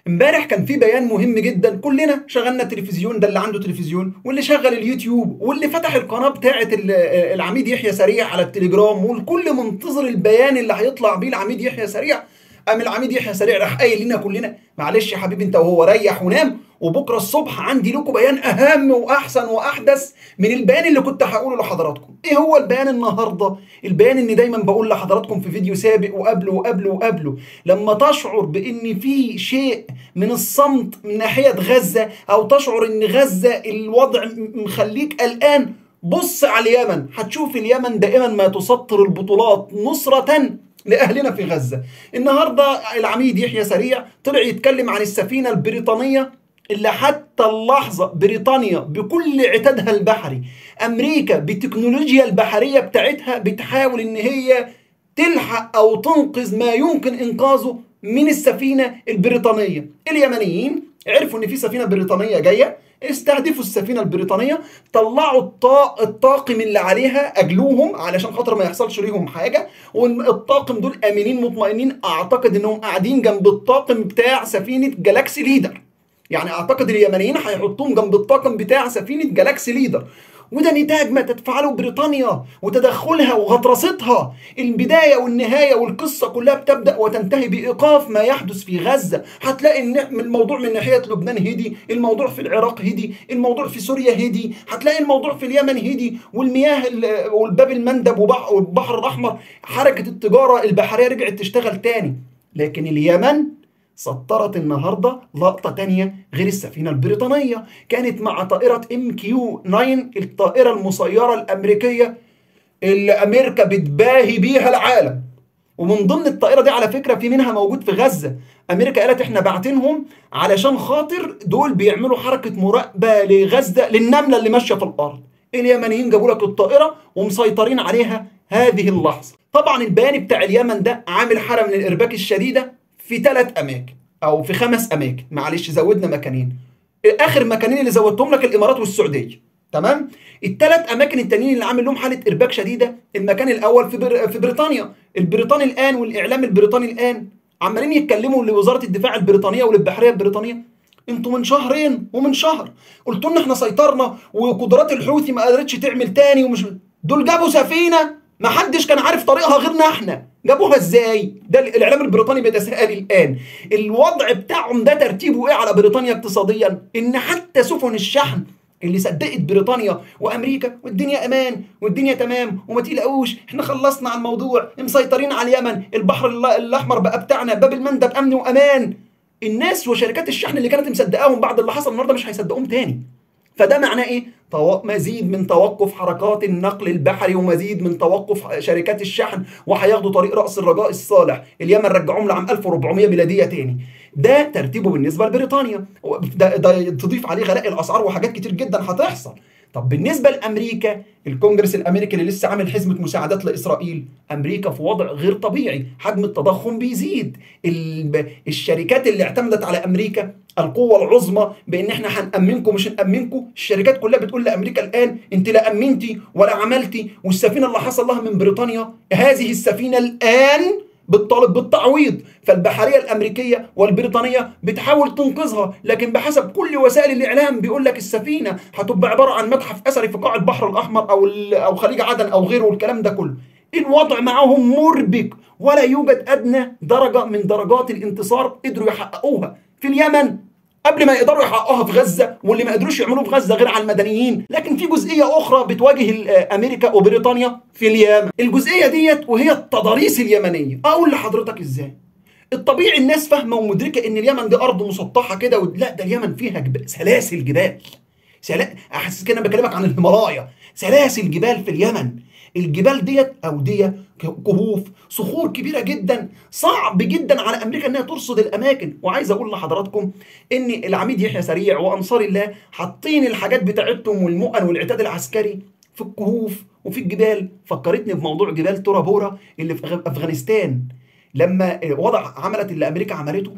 امبارح كان في بيان مهم جدا كلنا شغلنا التلفزيون ده اللي عنده تلفزيون واللي شغل اليوتيوب واللي فتح القناه بتاعه ال- العميد يحيى سريع على التليجرام والكل منتظر البيان اللي هيطلع بيه العميد يحيى سريع قام العميد يحيى سريع راح قايل لنا كلنا معلش يا حبيبي انت وهو ريح ونام وبكره الصبح عندي لكم بيان اهم واحسن واحدث من البيان اللي كنت هقوله لحضراتكم ايه هو البيان النهارده البيان اللي دايما بقول لحضراتكم في فيديو سابق وقبله وقبله وقبله لما تشعر بان في شيء من الصمت من ناحيه غزه او تشعر ان غزه الوضع م- مخليك قلقان بص على اليمن هتشوف اليمن دائما ما تسطر البطولات نصرة لأهلنا في غزة النهاردة العميد يحيى سريع طلع يتكلم عن السفينة البريطانية اللي حتى اللحظة بريطانيا بكل عتادها البحري أمريكا بالتكنولوجيا البحرية بتاعتها بتحاول إن هي تلحق أو تنقذ ما يمكن إنقاذه من السفينة البريطانية اليمنيين عرفوا إن في سفينة بريطانية جاية استهدفوا السفينة البريطانية طلعوا الطا... الطاقم اللي عليها أجلوهم علشان خاطر ما يحصلش ليهم حاجة والطاقم دول آمنين مطمئنين أعتقد إنهم قاعدين جنب الطاقم بتاع سفينة جالاكسي ليدر يعني اعتقد اليمنيين هيحطوهم جنب الطاقم بتاع سفينه جالاكسي ليدر وده نتاج ما تفعله بريطانيا وتدخلها وغطرستها البدايه والنهايه والقصه كلها بتبدا وتنتهي بايقاف ما يحدث في غزه هتلاقي ان الموضوع من ناحيه لبنان هدي الموضوع في العراق هدي الموضوع في سوريا هدي هتلاقي الموضوع في اليمن هدي والمياه ال- والباب المندب وبح- والبحر الاحمر حركه التجاره البحريه رجعت تشتغل تاني لكن اليمن سطرت النهارده لقطة تانية غير السفينة البريطانية كانت مع طائرة ام كيو 9 الطائرة المسيرة الأمريكية اللي أمريكا بتباهي بيها العالم ومن ضمن الطائرة دي على فكرة في منها موجود في غزة أمريكا قالت إحنا باعتينهم علشان خاطر دول بيعملوا حركة مراقبة لغزة للنملة اللي ماشية في الأرض اليمنيين جابوا لك الطائرة ومسيطرين عليها هذه اللحظة طبعا البيان بتاع اليمن ده عامل حالة من الإرباك الشديدة في ثلاث أماكن أو في خمس أماكن معلش زودنا مكانين آخر مكانين اللي زودتهم لك الإمارات والسعودية تمام الثلاث اماكن التانيين اللي عامل لهم حاله ارباك شديده المكان الاول في بر... في بريطانيا البريطاني الان والاعلام البريطاني الان عمالين يتكلموا لوزاره الدفاع البريطانيه وللبحريه البريطانيه انتوا من شهرين ومن شهر قلتوا لنا احنا سيطرنا وقدرات الحوثي ما قدرتش تعمل تاني ومش دول جابوا سفينه ما حدش كان عارف طريقها غيرنا احنا جابوها ازاي ده الاعلام البريطاني بيتساءل الان الوضع بتاعهم ده ترتيبه ايه على بريطانيا اقتصاديا ان حتى سفن الشحن اللي صدقت بريطانيا وامريكا والدنيا امان والدنيا تمام وما تقلقوش احنا خلصنا على الموضوع مسيطرين على اليمن البحر الل- الاحمر بقى بتاعنا باب المندب امن وامان الناس وشركات الشحن اللي كانت مصدقاهم بعد اللي حصل النهارده مش هيصدقوهم تاني فده معناه ايه؟ تو... مزيد من توقف حركات النقل البحري ومزيد من توقف شركات الشحن وهياخدوا طريق راس الرجاء الصالح، اليمن رجعوهم لعام 1400 ميلاديه تاني. ده ترتيبه بالنسبه لبريطانيا، ده, ده تضيف عليه غلاء الاسعار وحاجات كتير جدا هتحصل. طب بالنسبه لامريكا الكونجرس الامريكي اللي لسه عامل حزمه مساعدات لاسرائيل امريكا في وضع غير طبيعي حجم التضخم بيزيد ال- الشركات اللي اعتمدت على امريكا القوه العظمى بان احنا هنامنكم مش هنامنكم الشركات كلها بتقول لامريكا الان انت لا امنتي ولا عملتي والسفينه اللي حصل لها من بريطانيا هذه السفينه الان بتطالب بالتعويض فالبحريه الامريكيه والبريطانيه بتحاول تنقذها لكن بحسب كل وسائل الاعلام بيقول لك السفينه هتبقى عباره عن متحف اثري في قاع البحر الاحمر او ال- او خليج عدن او غيره والكلام ده كله الوضع معاهم مربك ولا يوجد ادنى درجه من درجات الانتصار قدروا يحققوها في اليمن قبل ما يقدروا يحققوها في غزه واللي ما قدروش يعملوه في غزه غير على المدنيين لكن في جزئيه اخرى بتواجه ال- آه، امريكا وبريطانيا في اليمن الجزئيه ديت وهي التضاريس اليمنيه اقول لحضرتك ازاي الطبيعي الناس فاهمه ومدركه ان اليمن دي ارض مسطحه كده و... لا ده اليمن فيها جب... سلاسل جبال سلا... احس كده أنا بكلمك عن الهيمالايا سلاسل جبال في اليمن الجبال ديت اوديه ك- كهوف صخور كبيره جدا صعب جدا على امريكا انها ترصد الاماكن وعايز اقول لحضراتكم ان العميد يحيى سريع وانصار الله حاطين الحاجات بتاعتهم والمؤن والعتاد العسكري في الكهوف وفي الجبال فكرتني بموضوع جبال تورا بورا اللي في أغ- افغانستان لما وضع عملت اللي امريكا عملته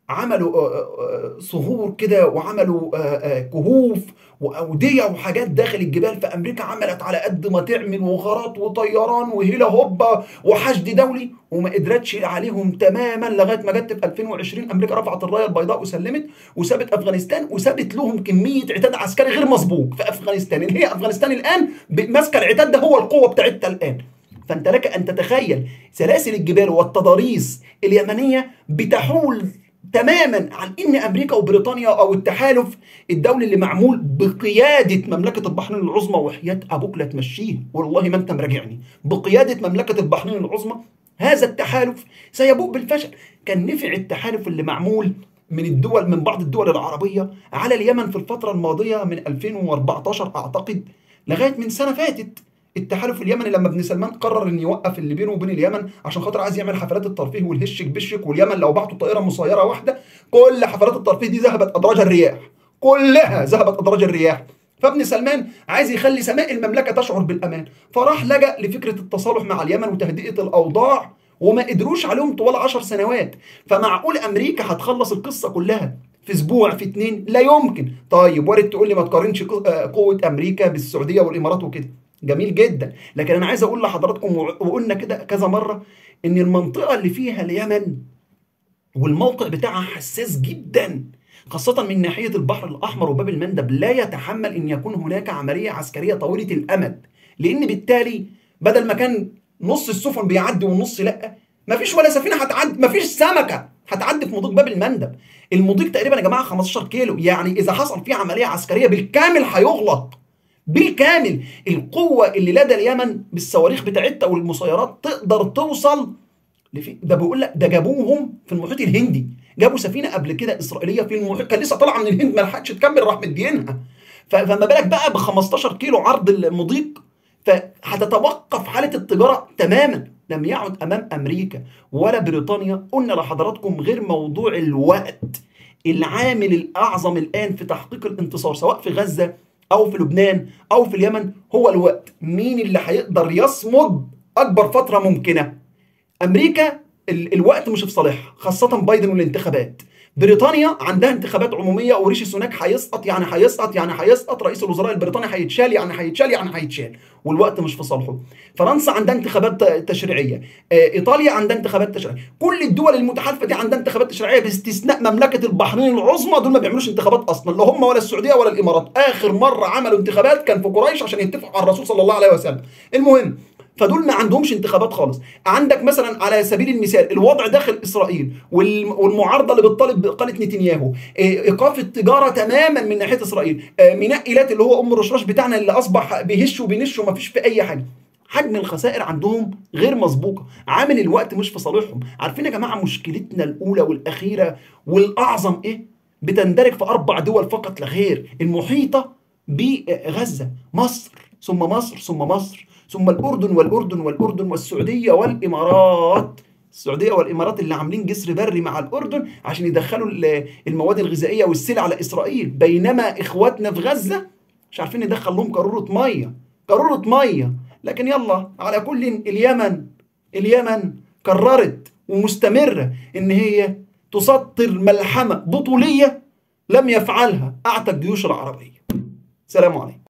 عملوا آه، آه، آه، صخور كده وعملوا آه، آه، كهوف واوديه وحاجات داخل الجبال فامريكا عملت على قد ما تعمل وغارات وطيران وهيلا هوبا وحشد دولي وما قدرتش عليهم تماما لغايه ما جت في 2020 امريكا رفعت الرايه البيضاء وسلمت وسابت افغانستان وسابت لهم كميه عتاد عسكري غير مسبوق في افغانستان اللي هي افغانستان الان ب- ماسكه العتاد ده هو القوه بتاعتها الان فانت لك ان تتخيل سلاسل الجبال والتضاريس اليمنيه بتحول تماما عن ان امريكا وبريطانيا او التحالف الدولي اللي معمول بقياده مملكه البحرين العظمى وحياه ابوك لا تمشيه والله ما انت مراجعني بقياده مملكه البحرين العظمى هذا التحالف سيبوء بالفشل كان نفع التحالف اللي معمول من الدول من بعض الدول العربيه على اليمن في الفتره الماضيه من 2014 اعتقد لغايه من سنه فاتت التحالف اليمني لما ابن سلمان قرر ان يوقف اللي بينه وبين اليمن عشان خاطر عايز يعمل حفلات الترفيه والهشك بشك واليمن لو بعتوا طائره مسيره واحده كل حفلات الترفيه دي ذهبت ادراج الرياح كلها ذهبت ادراج الرياح فابن سلمان عايز يخلي سماء المملكه تشعر بالامان فراح لجأ لفكره التصالح مع اليمن وتهدئه الاوضاع وما قدروش عليهم طوال عشر سنوات فمعقول امريكا هتخلص القصه كلها في اسبوع في اتنين لا يمكن طيب وارد تقول لي ما تقارنش قو- آه، قوه امريكا بالسعوديه والامارات وكده جميل جدا لكن انا عايز اقول لحضراتكم وع- وقلنا كده كذا مره ان المنطقه اللي فيها اليمن والموقع بتاعها حساس جدا خاصة من ناحية البحر الأحمر وباب المندب لا يتحمل أن يكون هناك عملية عسكرية طويلة الأمد لأن بالتالي بدل ما كان نص السفن بيعدي والنص لأ مفيش ولا سفينة هتعدي مفيش سمكة هتعدي في مضيق باب المندب المضيق تقريبا يا جماعة 15 كيلو يعني إذا حصل فيه عملية عسكرية بالكامل هيغلق بالكامل القوة اللي لدى اليمن بالصواريخ بتاعتها والمسيرات تقدر توصل لفي ده بيقول لك ده جابوهم في المحيط الهندي جابوا سفينه قبل كده اسرائيليه في المحيط كان لسه طالعه من الهند ما لحقتش تكمل راح مدينها ف- فما بالك بقى ب 15 كيلو عرض المضيق فهتتوقف حاله التجاره تماما لم يعد امام امريكا ولا بريطانيا قلنا لحضراتكم غير موضوع الوقت العامل الاعظم الان في تحقيق الانتصار سواء في غزه او في لبنان او في اليمن هو الوقت مين اللي هيقدر يصمد اكبر فتره ممكنه امريكا ال- الوقت مش في صالحها خاصه بايدن والانتخابات بريطانيا عندها انتخابات عموميه وريشي سوناك هيسقط يعني هيسقط يعني هيسقط رئيس الوزراء البريطاني هيتشال يعني هيتشال يعني هيتشال والوقت مش في صالحه فرنسا عندها انتخابات ت- تشريعيه آه، ايطاليا عندها انتخابات تشريعيه كل الدول المتحالفه دي عندها انتخابات تشريعيه باستثناء مملكه البحرين العظمى دول ما بيعملوش انتخابات اصلا لا هم ولا السعوديه ولا الامارات اخر مره عملوا انتخابات كان في قريش عشان يتفقوا على الرسول صلى الله عليه وسلم المهم فدول ما عندهمش انتخابات خالص عندك مثلا على سبيل المثال الوضع داخل اسرائيل وال- والمعارضه اللي بتطالب باقاله نتنياهو إيه، ايقاف التجاره تماما من ناحيه اسرائيل آه، ميناء ايلات اللي هو ام رشراش بتاعنا اللي اصبح بيهش وبينش وما فيش في اي حاجه حجم الخسائر عندهم غير مسبوقه عامل الوقت مش في صالحهم عارفين يا جماعه مشكلتنا الاولى والاخيره والاعظم ايه بتندرج في اربع دول فقط لا غير المحيطه بغزه مصر ثم مصر ثم مصر ثم الاردن والاردن والاردن والسعوديه والامارات السعوديه والامارات اللي عاملين جسر بري مع الاردن عشان يدخلوا ال- المواد الغذائيه والسلع على اسرائيل بينما اخواتنا في غزه مش عارفين ندخل لهم قاروره ميه قاروره ميه لكن يلا على كل اليمن اليمن قررت ومستمره ان هي تسطر ملحمه بطوليه لم يفعلها اعتى الجيوش العربيه سلام عليكم